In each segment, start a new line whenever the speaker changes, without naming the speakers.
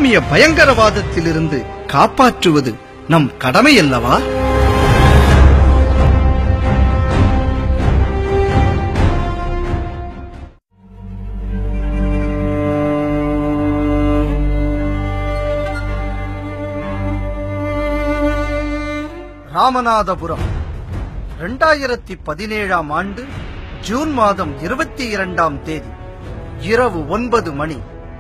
இஸ்லாமிய பயங்கரவாதத்திலிருந்து காப்பாற்றுவது நம் கடமையல்லவா ராமநாதபுரம் இரண்டாயிரத்தி பதினேழாம் ஆண்டு ஜூன் மாதம் இருபத்தி இரண்டாம் தேதி இரவு ஒன்பது மணி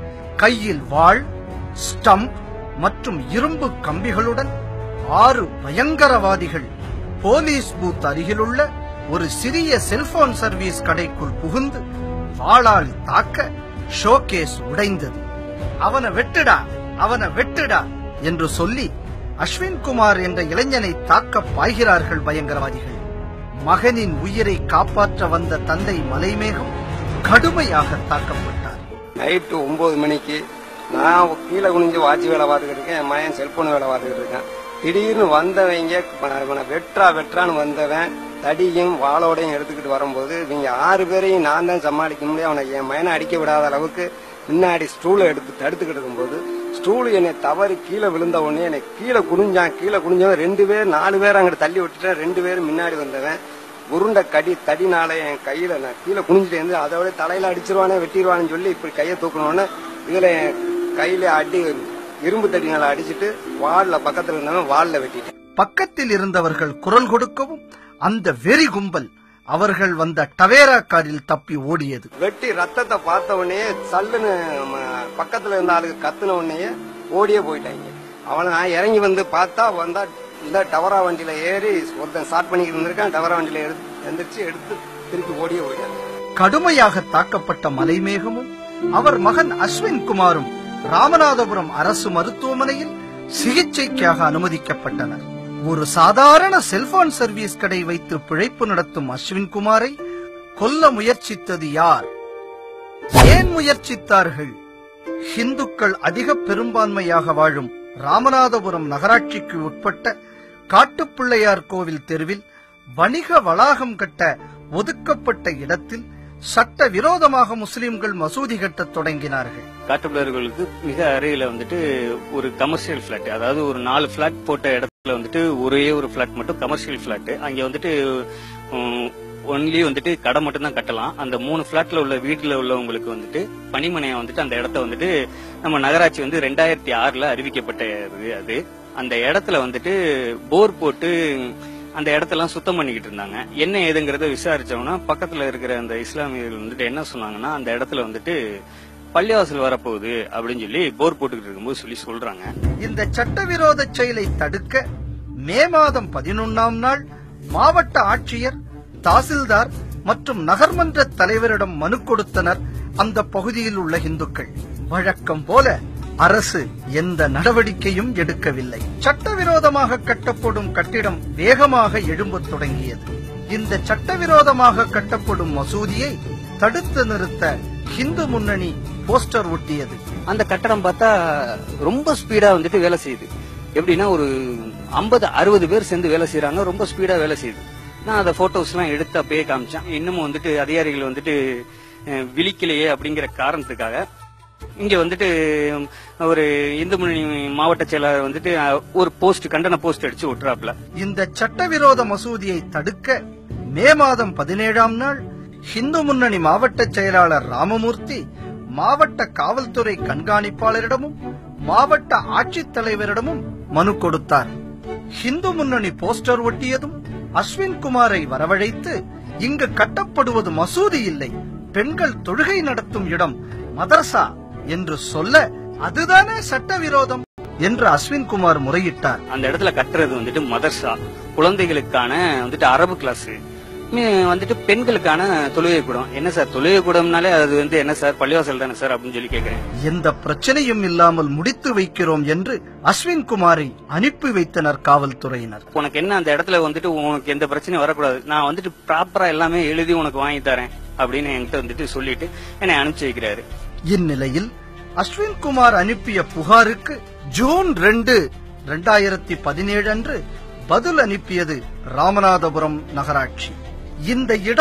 கையில் வாள் ஸ்டம்ப் மற்றும் இரும்பு கம்பிகளுடன் ஆறு பயங்கரவாதிகள் போலீஸ் பூத் அருகிலுள்ள ஒரு சிறிய செல்போன் சர்வீஸ் கடைக்குள் புகுந்து வாளால் தாக்க ஷோகேஸ் உடைந்தது அவனை வெட்டுடா அவனை வெட்டுடா என்று சொல்லி அஸ்வின் குமார் என்ற இளைஞனை தாக்க பாய்கிறார்கள் பயங்கரவாதிகள் மகனின் உயிரை காப்பாற்ற வந்த தந்தை மலைமேகம் கடுமையாக தாக்கப்பட்டார்
நைட்டு ஒன்பது மணிக்கு நான் கீழே குனிஞ்சு வாட்சி வேலை பார்த்துக்கிட்டு இருக்கேன் என் மகன் செல்போன் வேலை பார்த்துக்கிட்டு இருக்கேன் திடீர்னு வந்தவங்க இவனை வெட்றா வெட்றான்னு வந்தவன் தடியும் வாளோடையும் எடுத்துக்கிட்டு வரும்போது இவங்க ஆறு பேரையும் நான் தான் சமாளிக்க முடியும் அவனை என் மகனை அடிக்க விடாத அளவுக்கு முன்னாடி ஸ்டூலை எடுத்து தடுத்துக்கிட்டு இருக்கும்போது ஸ்டூல் என்னை தவறி கீழே விழுந்த உடனே என்னை கீழே குனிஞ்சான் கீழே குனிஞ்சவன் ரெண்டு பேர் நாலு பேர் அங்கிட்டு தள்ளி விட்டுட்டேன் ரெண்டு பேரும் முன்னாடி வந்தவன் உருண்டை கடி தடினால என் கையில நான் கீழே குனிஞ்சிட்டு இருந்து அதோட தலையில அடிச்சிருவானே வெட்டிடுவான்னு சொல்லி இப்படி கையை தூக்கணும்னு இதுல என் கையில அடி இரும்பு தடினால அடிச்சிட்டு வால்ல பக்கத்துல இருந்தவன் வால்ல வெட்டிட்டேன்
பக்கத்தில் இருந்தவர்கள் குரல் கொடுக்கவும் அந்த வெறி கும்பல் அவர்கள் வந்த டவேரா காரில் தப்பி ஓடியது
வெட்டி ரத்தத்தை பார்த்த உடனே சல்லுன்னு ம, பக்கத்துல இருந்த ஆளுக்கு கத்துன உடனே ஓடியே போயிட்டாங்க அவனை நான் இறங்கி வந்து பார்த்தா வந்தா இந்த டவரா வண்டியில ஏறி ஒருத்தன் ஸ்டார்ட் பண்ணிக்கிட்டு இருந்திருக்கான் டவரா வண்டியில எடுத்து எந்திரிச்சு எடுத்து திருப்பி ஓடியே போயிட்டாங்க
கடுமையாக தாக்கப்பட்ட மலைமேகமும் அவர் மகன் அஸ்வின் குமாரும் ராமநாதபுரம் அரசு மருத்துவமனையில் சிகிச்சைக்காக அனுமதிக்கப்பட்டனர் ஒரு சாதாரண செல்போன் சர்வீஸ் கடை வைத்து பிழைப்பு நடத்தும் அஸ்வின் குமாரை கொல்ல முயற்சித்தது யார் ஏன் முயற்சித்தார்கள் ஹிந்துக்கள் அதிக பெரும்பான்மையாக வாழும் ராமநாதபுரம் நகராட்சிக்கு உட்பட்ட காட்டுப்பிள்ளையார் கோவில் தெருவில் வணிக வளாகம் கட்ட ஒதுக்கப்பட்ட இடத்தில் சட்ட விரோதமாக முஸ்லிம்கள் மசூதி கட்டத் தொடங்கினார்கள்
காட்டுப்பிள்ளர்களுக்கு மிக அருகில வந்துட்டு ஒரு கமர்ஷியல் பிளாட் அதாவது ஒரு நாலு பிளாட் போட்ட இடத்துல வந்துட்டு ஒரே ஒரு பிளாட் மட்டும் கமர்ஷியல் பிளாட் அங்க வந்துட்டு ஒன்லி வந்துட்டு கடை மட்டும் தான் கட்டலாம் அந்த மூணு பிளாட்ல உள்ள வீட்டுல உள்ளவங்களுக்கு வந்துட்டு பணிமனையை வந்துட்டு அந்த இடத்த வந்துட்டு நம்ம நகராட்சி வந்து ரெண்டாயிரத்தி ஆறுல அறிவிக்கப்பட்டது அது அந்த இடத்துல வந்துட்டு போர் போட்டு அந்த இடத்தெல்லாம் சுத்தம் பண்ணிக்கிட்டு இருந்தாங்க என்ன ஏதுங்கிறத விசாரிச்சோம்னா பக்கத்துல இருக்கிற அந்த இஸ்லாமியர்கள் வந்துட்டு என்ன சொன்னாங்கன்னா அந்த இடத்துல வந்துட்டு பள்ளிவாசல் வரப்போகுது அப்படின்னு சொல்லி போர் போட்டுக்கிட்டு இருக்கும்போது சொல்லி சொல்றாங்க
இந்த சட்டவிரோத செயலை தடுக்க மே மாதம் பதினொன்னாம் நாள் மாவட்ட ஆட்சியர் தாசில்தார் மற்றும் நகர்மன்ற தலைவரிடம் மனு கொடுத்தனர் அந்த பகுதியில் உள்ள இந்துக்கள் வழக்கம் போல அரசு எந்த நடவடிக்கையும் எடுக்கவில்லை சட்டவிரோதமாக கட்டப்படும் கட்டிடம் வேகமாக எழும்பத் தொடங்கியது இந்த சட்டவிரோதமாக கட்டப்படும் மசூதியை தடுத்து நிறுத்த ஹிந்து முன்னணி போஸ்டர் ஒட்டியது
அந்த கட்டடம் பார்த்தா ரொம்ப ஸ்பீடா வந்துட்டு வேலை செய்யுது எப்படின்னா ஒரு ஐம்பது அறுபது பேர் சேர்ந்து வேலை செய்யறாங்க ரொம்ப ஸ்பீடா வேலை செய்யுது நான் அந்த போட்டோஸ் எல்லாம் எடுத்து அப்பயே காமிச்சேன் இன்னமும் வந்துட்டு அதிகாரிகள் வந்துட்டு அஹ், விழிக்கலையே அப்படிங்கிற காரணத்துக்காக இங்க வந்துட்டு ஒரு இந்து முன்னணி மாவட்ட செயலாளர் வந்துட்டு அஹ், ஒரு போஸ்ட் கண்டன போஸ்ட் அடிச்சு விட்டுறாப்ல
இந்த சட்டவிரோத மசூதியை தடுக்க மே மாதம் பதினேழாம் நாள் ஹிந்து முன்னணி மாவட்ட செயலாளர் ராமமூர்த்தி மாவட்ட காவல்துறை கண்காணிப்பாளரிடமும் மாவட்ட ஆட்சித்தலைவரிடமும் மனு கொடுத்தார் ஹிந்து முன்னணி போஸ்டர் ஒட்டியதும் அஸ்வின் குமாரை வரவழைத்து இங்கு கட்டப்படுவது மசூதி இல்லை பெண்கள் தொழுகை நடத்தும் இடம் மதரசா என்று சொல்ல அதுதானே சட்டவிரோதம் என்று அஸ்வின் குமார் முறையிட்டார்
அந்த இடத்துல கட்டுறது வந்துட்டு மதர்சா குழந்தைகளுக்கான வந்துட்டு அரபு கிளாஸ் வந்துட்டு பெண்களுக்கான தொழுகை கூடம் என்ன சார் தொழுகை கூடம்னாலே அது வந்து என்ன சார் பள்ளிவாசல் தானே சார் அப்படின்னு சொல்லி கேக்குறேன்
எந்த பிரச்சனையும் இல்லாமல் முடித்து வைக்கிறோம் என்று அஸ்வின் குமாரை அனுப்பி வைத்தனர் காவல்துறையினர்
உனக்கு என்ன அந்த இடத்துல வந்துட்டு உனக்கு எந்த பிரச்சனையும் வரக்கூடாது நான் வந்துட்டு ப்ராப்பரா எல்லாமே எழுதி உனக்கு வாங்கி தரேன் அப்படின்னு என்கிட்ட வந்துட்டு சொல்லிட்டு என்னை அனுப்பிச்சு வைக்கிறாரு
இந்நிலையில் அஸ்வின் குமார் அனுப்பிய புகாருக்கு ஜூன் ரெண்டு இரண்டாயிரத்தி பதினேழு அன்று பதில் அனுப்பியது ராமநாதபுரம் நகராட்சி இந்த இடம்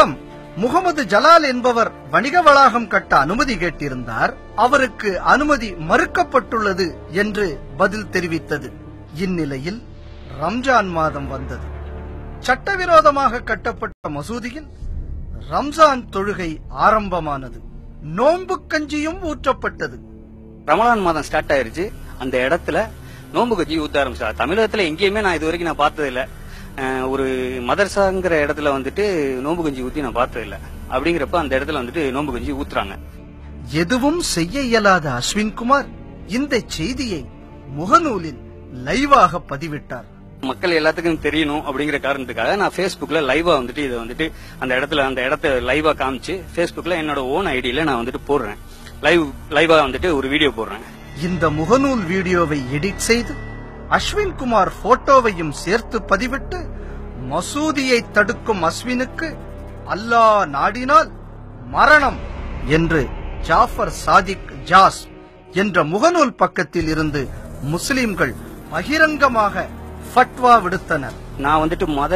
முகமது ஜலால் என்பவர் வணிக வளாகம் கட்ட அனுமதி கேட்டிருந்தார் அவருக்கு அனுமதி மறுக்கப்பட்டுள்ளது என்று பதில் தெரிவித்தது இந்நிலையில் ரம்ஜான் மாதம் வந்தது சட்டவிரோதமாக கட்டப்பட்ட மசூதியில் ரம்ஜான் தொழுகை ஆரம்பமானது நோன்பு கஞ்சியும் ஊற்றப்பட்டது
ரமலான் மாதம் ஸ்டார்ட் ஆயிருச்சு அந்த இடத்துல நோன்பு கஞ்சி ஊத்த ஆரம்பிச்சா தமிழகத்துல எங்கேயுமே நான் இது வரைக்கும் நான் பார்த்தது இல்ல அஹ் ஒரு மதர்சாங்கிற இடத்துல வந்துட்டு நோன்பு கஞ்சி ஊத்தி நான் பார்த்தது இல்ல அப்படிங்கிறப்ப அந்த இடத்துல வந்துட்டு நோன்பு கஞ்சி ஊத்துறாங்க
எதுவும் செய்ய இயலாத அஸ்வின்குமார் இந்த செய்தியை முகநூலில் லைவாக பதிவிட்டார்
மக்கள் எல்லாத்துக்கும் தெரியணும் அப்படிங்கிற காரணத்துக்காக நான் Facebookல லைவா வந்துட்டு இதை வந்துட்டு அந்த இடத்துல அந்த இடத்த லைவா காமிச்சு Facebookல என்னோட ஓன் ஐடியில நான் வந்துட்டு போடுறேன் லைவ் லைவா வந்துட்டு ஒரு வீடியோ போடுறேன்
இந்த முகநூல் வீடியோவை எடிட் செய்து அஸ்வின் குமார் போட்டோவையும் சேர்த்து பதிவிட்டு மசூதியை தடுக்கும் அஸ்வினுக்கு அல்லாஹ் நாடினால் மரணம் என்று ஜாஃபர் சாதிக் ஜாஸ் என்ற முகநூல் பக்கத்தில் இருந்து முஸ்லிம்கள் பகிரங்கமாக ஃபட்வா விடுத்தனர்
நான் வந்துட்டு மத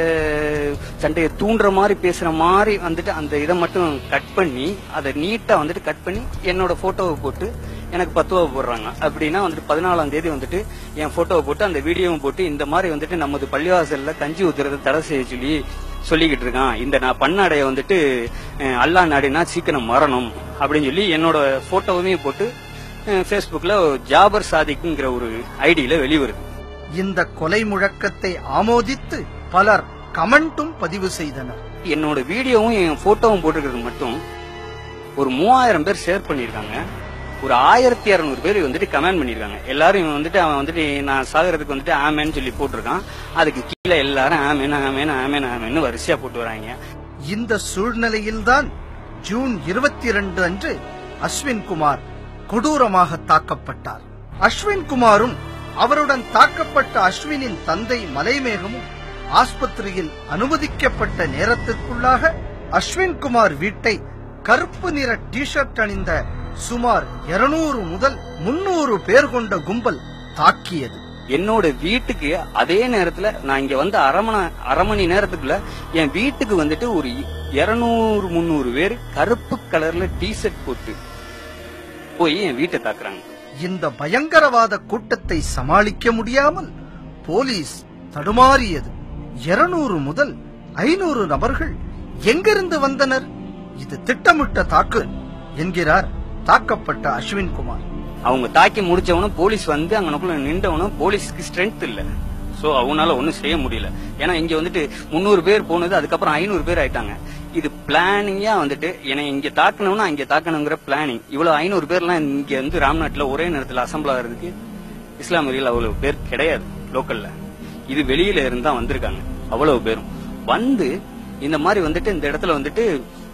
சண்டையை தூண்டுற மாதிரி பேசுற மாதிரி வந்துட்டு அந்த இதை மட்டும் கட் பண்ணி அதை நீட்டா வந்துட்டு கட் பண்ணி என்னோட போட்டோவை போட்டு எனக்கு பத்து ரூபா போடுறாங்க அப்படின்னா வந்துட்டு பதினாலாம் தேதி வந்துட்டு என் போட்டோவை போட்டு அந்த வீடியோவும் போட்டு இந்த மாதிரி வந்துட்டு நமது பள்ளிவாசல்ல கஞ்சி ஊத்துறதை தடை செய்ய சொல்லி சொல்லிக்கிட்டு இருக்கான் இந்த நான் பண்ணாடைய வந்துட்டு அஹ், அல்லா நாடினா சீக்கிரம் மரணம் அப்படின்னு சொல்லி என்னோட போட்டோவுமே போட்டு அஹ், Facebookல ஜாபர் சாதிக்குங்கிற ஒரு ஐடியில வெளிவருது
இந்த கொலை முழக்கத்தை ஆமோதித்து பலர் கமெண்ட்டும் பதிவு செய்தனர்
என்னோட வீடியோவும் என் போட்டோவும் போட்டிருக்கிறது மட்டும் ஒரு மூவாயிரம் பேர் ஷேர் பண்ணிருக்காங்க ஒரு ஆயிரத்தி இருநூறு பேர் வந்துட்டு கமெண்ட் பண்ணிருக்காங்க எல்லாரும் இவன் வந்துட்டு அவன் வந்துட்டு நான் சாகிறதுக்கு வந்துட்டு ஆமேன்னு சொல்லி போட்டிருக்கான் அதுக்கு கீழே எல்லாரும் ஆமேன் ஆமேன் ஆமேன் ஆமேன்னு வரிசையா போட்டு வராங்க
இந்த சூழ்நிலையில்தான் ஜூன் இருபத்தி இரண்டு அன்று அஸ்வின் குமார் கொடூரமாக தாக்கப்பட்டார் அஸ்வின் குமாரும் அவருடன் தாக்கப்பட்ட அஸ்வினின் தந்தை மலைமேகமும் ஆஸ்பத்திரியில் அனுமதிக்கப்பட்ட நேரத்திற்குள்ளாக அஸ்வின் குமார் வீட்டை கருப்பு நிற டி ஷர்ட் அணிந்த சுமார் 200 முதல் 300 பேர் கொண்ட கும்பல் தாக்கியது
என்னோட வீட்டுக்கு அதே நேரத்துல நான் இங்க வந்து அரை மணி அரை மணி நேரத்துக்குள்ள என் வீட்டுக்கு வந்துட்டு ஒரு இருநூறு முந்நூறு பேர் கருப்பு கலர்ல டி-ஷர்ட் போட்டு போய் என் வீட்டை தாக்குறாங்க
இந்த பயங்கரவாத கூட்டத்தை சமாளிக்க முடியாமல் போலீஸ் தடுமாறியது 200 முதல் ஐநூறு நபர்கள் எங்கிருந்து வந்தனர் இது திட்டமிட்ட தாக்கு என்கிறார் தாக்கப்பட்ட அஸ்வின் குமார்
அவங்க தாக்கி முடிச்சவனும் போலீஸ் வந்து அங்கனக்குள்ள நின்றவனும் போலீஸ்க்கு ஸ்ட்ரென்த் இல்ல சோ அவனால ஒண்ணும் செய்ய முடியல ஏன்னா இங்க வந்துட்டு முந்நூறு பேர் போனது அதுக்கப்புறம் ஐநூறு பேர் ஆயிட்டாங்க இது பிளானிங்கா வந்துட்டு என்னை இங்க தாக்கணும்னா அங்க தாக்கணுங்கிற பிளானிங் இவ்வளவு ஐநூறு பேர்லாம் இங்க வந்து ராம்நாட்ல ஒரே நேரத்துல அசம்பிள் ஆகிறதுக்கு இஸ்லாமியர்கள் அவ்வளவு பேர் கிடையாது லோக்கல்ல இது வெளியில இருந்து தான் வந்திருக்காங்க அவ்வளவு பேரும் வந்து இந்த மாதிரி வந்துட்டு இந்த இடத்துல வந்துட்டு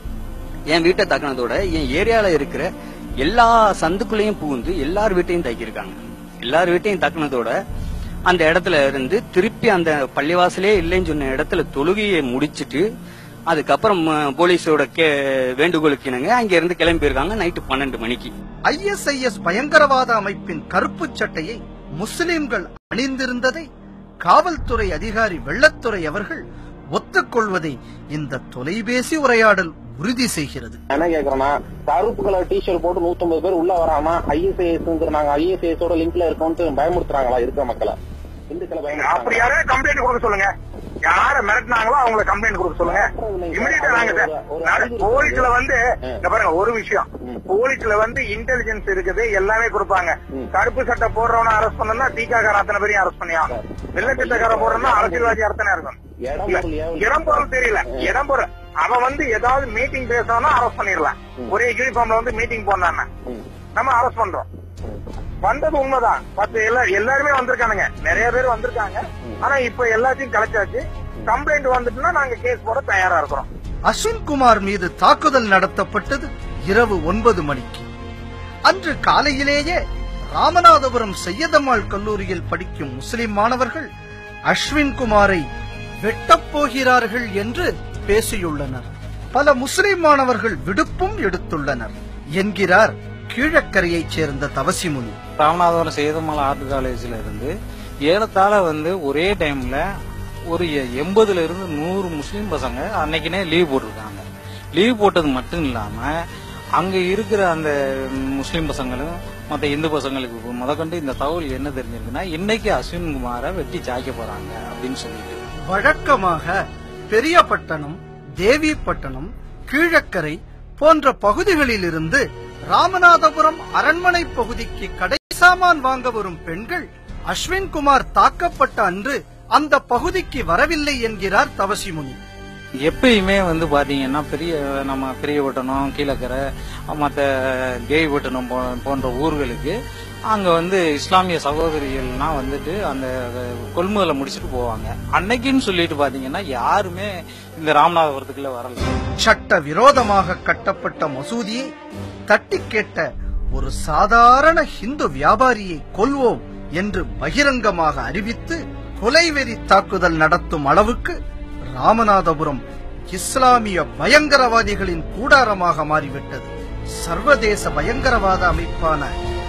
என் வீட்டை தாக்கினதோட என் ஏரியால இருக்கிற எல்லா சந்துக்குள்ளேயும் புகுந்து எல்லார் வீட்டையும் தாக்கியிருக்காங்க எல்லார் வீட்டையும் தாக்கினதோட அந்த இடத்துல இருந்து திருப்பி அந்த பள்ளிவாசலே இல்லைன்னு சொன்ன இடத்துல தொழுகையை முடிச்சிட்டு அதுக்கப்புறம் அஹ், போலீஸோட கே வேண்டுகோளுக்கு இணங்க அங்க இருந்து கிளம்பி போயிருக்காங்க நைட்டு பன்னெண்டு மணிக்கு
ஐஎஸ்ஐஎஸ் பயங்கரவாத அமைப்பின் கருப்புச் சட்டையை முஸ்லிம்கள் அணிந்திருந்ததை காவல்துறை அதிகாரி வெள்ளத்துறை அவர்கள் ஒத்துக்கொள்வதை இந்த தொலைபேசி உரையாடல் உறுதி செய்கிறது
என்ன கேக்குறேன்னா கருப்பு கலர் டிஷர்ட் போட்டு 150 பேர் உள்ள வராம ஐஎஸ்ஐஎஸ் நாங்க ஐஎஸ்ஐஎஸ் ஓட லிங்க்ல இருக்கோம்னு பயமுறுத்துறாங்களா இருக்கிற மக்களை இந்துக்களை
அப்படி
பயமுறுத்துறாங்க
யாராவது கம்ப்ளைண்ட் கொடுக்க சொல்லுங்க யார மிரட்டினாங்களோ அவங்கள கம்ப்ளைண்ட் கொடுக்க சொல்லுங்க இமிடியேட்டா நாங்க சார் நான் போலீஸ்ல வந்து இங்க பாருங்க ஒரு விஷயம் போலீஸ்ல வந்து இன்டெலிஜென்ஸ் இருக்குது எல்லாமே கொடுப்பாங்க கருப்பு சட்டை போடுறவன அரெஸ்ட் பண்ணா தீக்காக்கார அத்தனை பேரையும் அரெஸ்ட் பண்ணியா வெள்ளை சட்டக்கார போடுறோம்னா அரசியல்வாதி அத்தனை இருக்கும்
இடம் பொருள் ஏவல்.
இடம் பொருள் தெரியல இடம் பொருள் அவன் வந்து ஏதாவது மீட்டிங் பேசணும்னா அரெஸ்ட் பண்ணிடலாம் ஒரே யூனிஃபார்ம்ல வந்து மீட்டிங் போனான்னா நம்ம அரெஸ்ட் பண்றோம் வந்தது உண்மைதான் பத்து எல்லா எல்லாருமே வந்திருக்கானுங்க நிறைய பேர் வந்திருக்காங்க ஆனா இப்ப எல்லாத்தையும் கலைச்சாச்சு கம்ப்ளைண்ட் வந்துட்டுன்னா நாங்க கேஸ் போட தயாரா இருக்கிறோம்
அஸ்வின் குமார் மீது தாக்குதல் நடத்தப்பட்டது இரவு ஒன்பது மணிக்கு அன்று காலையிலேயே ராமநாதபுரம் சையதம்மாள் கல்லூரியில் படிக்கும் முஸ்லிம் மாணவர்கள் அஸ்வின் குமாரை வெட்டப் போகிறார்கள் என்று பேசியுள்ளனர் பல முஸ்லிம் மாணவர்கள் விடுப்பும் எடுத்துள்ளனர் என்கிறார் கீழக்கரையைச் சேர்ந்த தவசிமுனி
ராமநாதபுரம் சேதமலை ஆர்ட் காலேஜ்ல இருந்து ஏறத்தாழ வந்து ஒரே டைம்ல ஒரு எ- எண்பதுல இருந்து நூறு முஸ்லீம் பசங்க அன்னைக்குனே லீவ் போட்டிருக்காங்க லீவ் போட்டது மட்டும் இல்லாம அங்க இருக்கிற அந்த முஸ்லீம் பசங்களும் மற்ற இந்து பசங்களுக்கு முதற்கொண்டு இந்த தகவல் என்ன தெரிஞ்சிருக்குன்னா இன்னைக்கு அஸ்வின் குமாரை வெட்டி சாய்க்க போறாங்க அப்படின்னு சொல்லிட்டு
வழக்கமாக பெரியபட்டணம் தேவிப்பட்டணம் கீழக்கரை போன்ற பகுதிகளிலிருந்து ராமநாதபுரம் அரண்மனை பகுதிக்கு கடை சாமான் வாங்க வரும் பெண்கள் அஸ்வின் குமார் தாக்கப்பட்ட அன்று அந்த பகுதிக்கு வரவில்லை என்கிறார் தவசிமுனி
எப்பயுமே வந்து பாத்தீங்கன்னா பெரிய நம்ம பெரியபட்டணம் கீழக்கரை மற்ற தேவிப்பட்டணம் போ- போன்ற ஊர்களுக்கு அங்க வந்து இஸ்லாமிய சகோதரிகள்னா வந்துட்டு அந்த கொள்முதலை முடிச்சுட்டு போவாங்க அன்னைக்குன்னு சொல்லிட்டு பாத்தீங்கன்னா யாருமே இந்த ராமநாதபுரத்துக்குள்ள வரல
சட்ட விரோதமாக கட்டப்பட்ட மசூதியை தட்டி கேட்ட ஒரு சாதாரண ஹிந்து வியாபாரியை கொல்வோம் என்று பகிரங்கமாக அறிவித்து கொலைவெறி தாக்குதல் நடத்தும் அளவுக்கு ராமநாதபுரம் இஸ்லாமிய பயங்கரவாதிகளின் கூடாரமாக மாறிவிட்டது சர்வதேச பயங்கரவாத அமைப்பான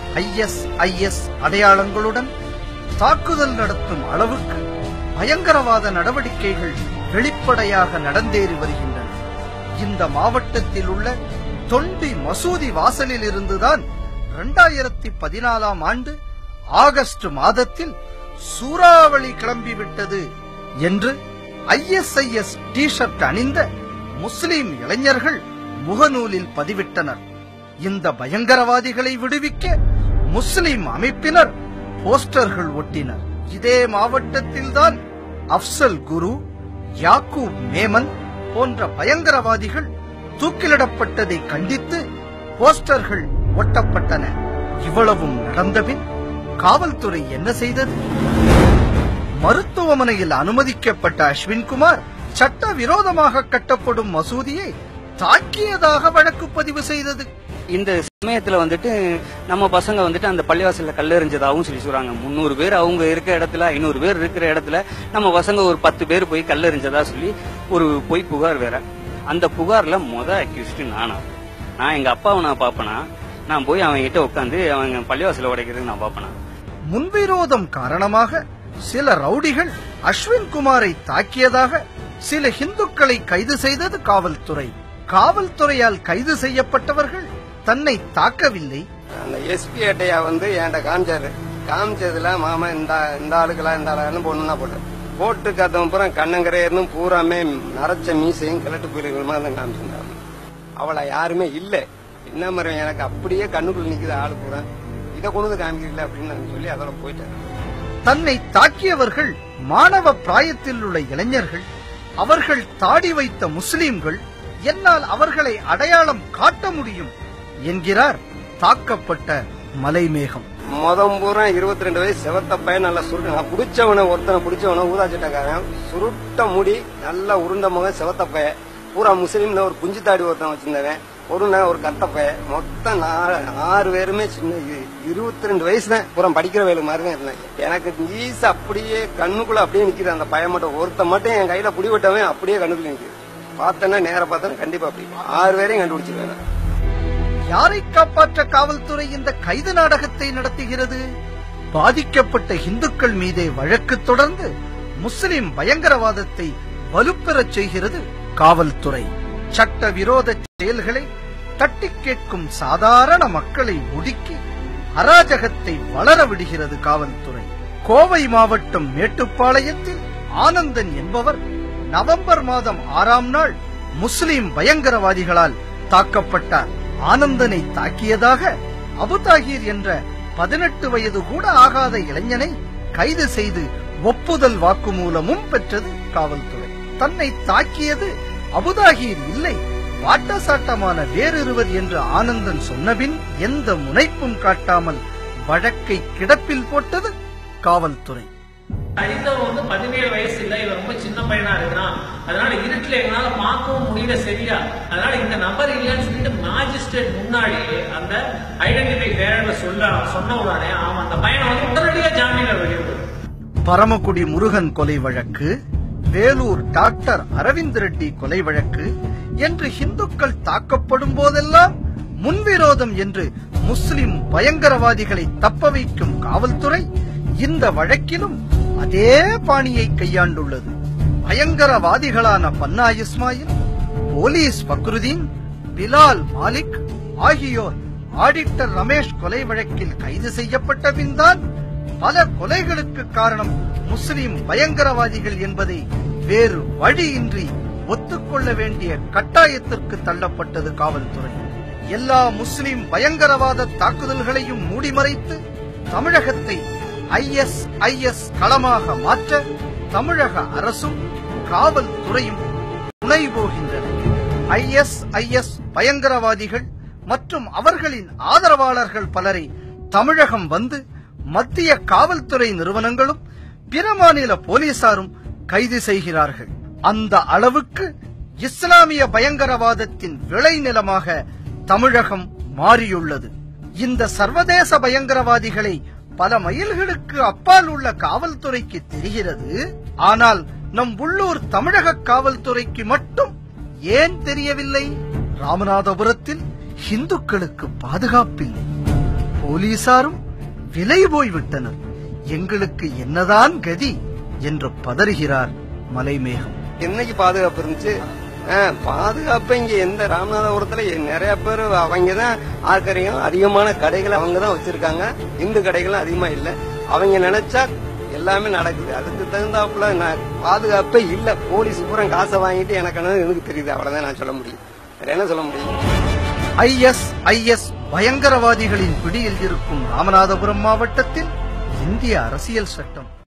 ஐஎஸ்ஐஎஸ் அடையாளங்களுடன் தாக்குதல் நடத்தும் அளவுக்கு பயங்கரவாத நடவடிக்கைகள் வெளிப்படையாக நடந்தேறி வருகின்றன இந்த மாவட்டத்தில் உள்ள தொண்டி மசூதி வாசலில் இருந்துதான் இரண்டாயிரத்தி பதினாலாம் ஆண்டு ஆகஸ்ட் மாதத்தில் சூறாவளி கிளம்பிவிட்டது என்று ஐஎஸ்ஐஎஸ் டி ஷர்ட் அணிந்த முஸ்லிம் இளைஞர்கள் முகநூலில் பதிவிட்டனர் இந்த பயங்கரவாதிகளை விடுவிக்க முஸ்லிம் அமைப்பினர் போஸ்டர்கள் ஒட்டினர் இதே மாவட்டத்தில்தான் அப்சல் குரு யாக்கூப் மேமன் போன்ற பயங்கரவாதிகள் தூக்கிலிடப்பட்டதை கண்டித்து போஸ்டர்கள் ஒட்டப்பட்டன இவ்வளவும் நடந்தபின் காவல்துறை என்ன செய்தது மருத்துவமனையில் அனுமதிக்கப்பட்ட அஸ்வின்குமார் சட்ட விரோதமாக கட்டப்படும் மசூதியை தாக்கியதாக வழக்கு பதிவு செய்தது
இந்த சமயத்துல வந்துட்டு நம்ம பசங்க வந்துட்டு அந்த பள்ளிவாசல்ல கல்லெறிஞ்சதாகவும் சொல்லி சொல்றாங்க முந்நூறு பேர் அவங்க இருக்க இடத்துல ஐநூறு பேர் இருக்கிற இடத்துல நம்ம பசங்க ஒரு பத்து பேர் போய் கல்லெறிஞ்சதா சொல்லி ஒரு பொய் புகார் வேற அந்த புகார்ல முத அக்யூஸ்ட் நானா நான் எங்க அப்பாவை நான் பாப்பனா நான் போய் அவன் கிட்ட உட்காந்து அவங்க பள்ளிவாசல உடைக்கிறதுக்கு நான் பாப்பனா
முன்விரோதம் காரணமாக சில ரவுடிகள் அஸ்வின் குமாரை தாக்கியதாக சில இந்துக்களை கைது செய்தது காவல்துறை காவல்துறையால் கைது செய்யப்பட்டவர்கள் தன்னை தாக்கவில்லை
அந்த எஸ்பி அட்டையா வந்து என்கிட்ட காமிச்சாரு காமிச்சதுல மாமா இந்த இந்த ஆளுகளா இந்த ஆளுன்னு பொண்ணுனா போட்டேன் போட்டு கத்தவன் பூரா கண்ணங்கரையர்னு பூராமே நரைச்ச மீசையும் கிழட்டு போயிருக்கிற மாதிரி தான் காமிச்சிருந்தாங்க அவளை யாருமே இல்ல என்ன மாதிரி எனக்கு அப்படியே கண்ணுக்குள்ள நிக்குது ஆளு பூரா இதை கொண்டு வந்து காமிக்கல அப்படின்னு நான் சொல்லி அதோட போயிட்டேன்
தன்னை தாக்கியவர்கள் மாணவ பிராயத்தில் உள்ள இளைஞர்கள் அவர்கள் தாடி வைத்த முஸ்லிம்கள் என்னால் அவர்களை அடையாளம் காட்ட முடியும் என்கிறார் தாக்கப்பட்ட மலைமேகம்
மொதம் பூரா இருபத்தி ரெண்டு வயசு செவத்த பையன் நல்லா சுருட்டு நான் பிடிச்சவன ஒருத்தனை பிடிச்சவன ஊதாச்சட்டக்காரன் சுருட்ட முடி நல்லா உருண்ட முகம் செவத்த பையன் பூரா முஸ்லீம்ல ஒரு குஞ்சு தாடி ஒருத்தன் வச்சிருந்தவன் ஒரு நாள் ஒரு கத்த பையன் மொத்தம் நாலு ஆறு பேருமே சின்ன இருபத்தி ரெண்டு வயசு தான் பூரா படிக்கிற வேலை மாதிரி தான் இருந்தேன் எனக்கு ஈஸ் அப்படியே கண்ணுக்குள்ள அப்படியே நிக்குது அந்த பையன் மட்டும் ஒருத்தன் மட்டும் என் கையில புடி விட்டவன் அப்படியே கண்ணுக்குள்ள நிக்குது பார்த்தேன்னா நேர பார்த்தா கண்டிப்பா அப்படி ஆறு பேரையும் கண்டுபிடிச்சிருவேன் நான்.
யாரை காப்பாற்ற காவல்துறை இந்த கைது நாடகத்தை நடத்துகிறது பாதிக்கப்பட்ட இந்துக்கள் மீதே வழக்கு தொடர்ந்து முஸ்லிம் பயங்கரவாதத்தை வலுப்பெறச் செய்கிறது காவல்துறை சட்ட விரோத செயல்களை தட்டி கேட்கும் சாதாரண மக்களை ஒடுக்கி அராஜகத்தை வளர விடுகிறது காவல்துறை கோவை மாவட்டம் மேட்டுப்பாளையத்தில் ஆனந்தன் என்பவர் நவம்பர் மாதம் ஆறாம் நாள் முஸ்லிம் பயங்கரவாதிகளால் தாக்கப்பட்டார் ஆனந்தனை தாக்கியதாக அபுதாகிர் என்ற பதினெட்டு வயது கூட ஆகாத இளைஞனை கைது செய்து ஒப்புதல் வாக்குமூலமும் பெற்றது காவல்துறை தன்னை தாக்கியது அபுதாகிர் இல்லை வாட்டசாட்டமான வேறிருவர் என்று ஆனந்தன் சொன்னபின் எந்த முனைப்பும் காட்டாமல் வழக்கை கிடப்பில் போட்டது காவல்துறை
அடித்தவன் வந்து பதினேழு வயசு இல்ல இவன் ரொம்ப சின்ன பையனா இருக்கிறான் அதனால இருட்டுல எங்களால பார்க்கவும் முடியல சரியா அதனால இந்த நம்பர் இல்லைன்னு சொல்லிட்டு மேஜிஸ்ட்ரேட் முன்னாடி அந்த ஐடென்டிஃபை பேரண்ட சொல்ல சொன்ன உடனே அவன் அந்த பையனை வந்து உடனடியா ஜாமீன்ல வெளியிடுவான்
பரமக்குடி முருகன் கொலை வழக்கு வேலூர் டாக்டர் அரவிந்த் ரெட்டி கொலை வழக்கு என்று இந்துக்கள் தாக்கப்படும் போதெல்லாம் முன்விரோதம் என்று முஸ்லிம் பயங்கரவாதிகளை தப்ப வைக்கும் காவல்துறை இந்த வழக்கிலும் அதே பாணியை கையாண்டுள்ளது பயங்கரவாதிகளான பன்னா இஸ்மாயில் போலீஸ் பக்ருதீன் பிலால் மாலிக் ஆகியோர் ஆடிட்டர் ரமேஷ் கொலை வழக்கில் கைது செய்யப்பட்ட பின்தான் பல கொலைகளுக்கு காரணம் முஸ்லிம் பயங்கரவாதிகள் என்பதை வேறு வழியின்றி ஒத்துக்கொள்ள வேண்டிய கட்டாயத்திற்கு தள்ளப்பட்டது காவல்துறை எல்லா முஸ்லிம் பயங்கரவாத தாக்குதல்களையும் மூடிமறைத்து தமிழகத்தை ஐஎஸ் ஐஎஸ் களமாக மாற்ற தமிழக அரசும் காவல்துறையும் துணை போகின்றன ஐஎஸ் ஐஎஸ் பயங்கரவாதிகள் மற்றும் அவர்களின் ஆதரவாளர்கள் பலரை தமிழகம் வந்து மத்திய காவல்துறை நிறுவனங்களும் பிற மாநில போலீசாரும் கைது செய்கிறார்கள் அந்த அளவுக்கு இஸ்லாமிய பயங்கரவாதத்தின் விளைநிலமாக தமிழகம் மாறியுள்ளது இந்த சர்வதேச பயங்கரவாதிகளை பல மைல்களுக்கு அப்பால் உள்ள காவல்துறைக்கு தெரிகிறது ஆனால் நம் உள்ளூர் தமிழக காவல்துறைக்கு மட்டும் ஏன் தெரியவில்லை ராமநாதபுரத்தில் இந்துக்களுக்கு பாதுகாப்பில்லை போலீசாரும் விலை போய்விட்டனர் எங்களுக்கு என்னதான் கதி என்று பதறுகிறார் மலைமேகம்
என்னைக்கு பாதுகாப்பு இருந்துச்சு ஆஹ், பாதுகாப்பு இங்க எந்த ராமநாதபுரத்துல நிறைய பேர் அவங்க தான் ஆக்கரையும் அதிகமான கடைகள் அவங்க தான் வச்சிருக்காங்க இந்து கடைகளும் அதிகமா இல்ல அவங்க நினைச்சா எல்லாமே நடக்குது அதுக்கு தகுந்தாப்புல நான் பாதுகாப்பே இல்ல போலீஸ் பூரா காசை வாங்கிட்டு எனக்கு என்னன்னு எனக்கு தெரியுது அவ்வளவுதான் நான் சொல்ல முடியும் வேற என்ன சொல்ல முடியும்
ஐஎஸ் ஐஎஸ் பயங்கரவாதிகளின் பிடியில் இருக்கும் ராமநாதபுரம் மாவட்டத்தில் இந்திய அரசியல் சட்டம்